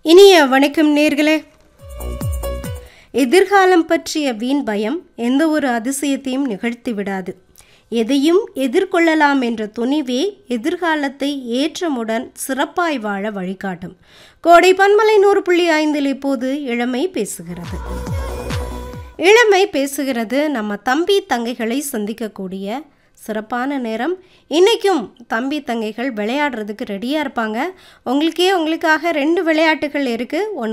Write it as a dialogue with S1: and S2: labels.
S1: இனிய வணக்கம் நேர்களே எதிர்காலம் பற்றிய வீண் பயம் எந்த ஒரு அதிசயத்தையும் நிகழ்த்தி விடாது எதையும் எதிர்கொள்ளலாம் என்ற துணிவே எதிர்காலத்தை ஏற்றமுடன் சிறப்பாய் வாழ வழிகாட்டும் கோடை பன்மலை நூறு புள்ளி ஐந்தில் இப்போது இளமை பேசுகிறது இளமை பேசுகிறது நம்ம தம்பி தங்கைகளை சந்திக்கக்கூடிய சிறப்பான நேரம் இன்றைக்கும் தம்பி தங்கைகள் விளையாடுறதுக்கு ரெடியாக இருப்பாங்க உங்களுக்கே உங்களுக்காக ரெண்டு விளையாட்டுகள் இருக்குது ஒன்று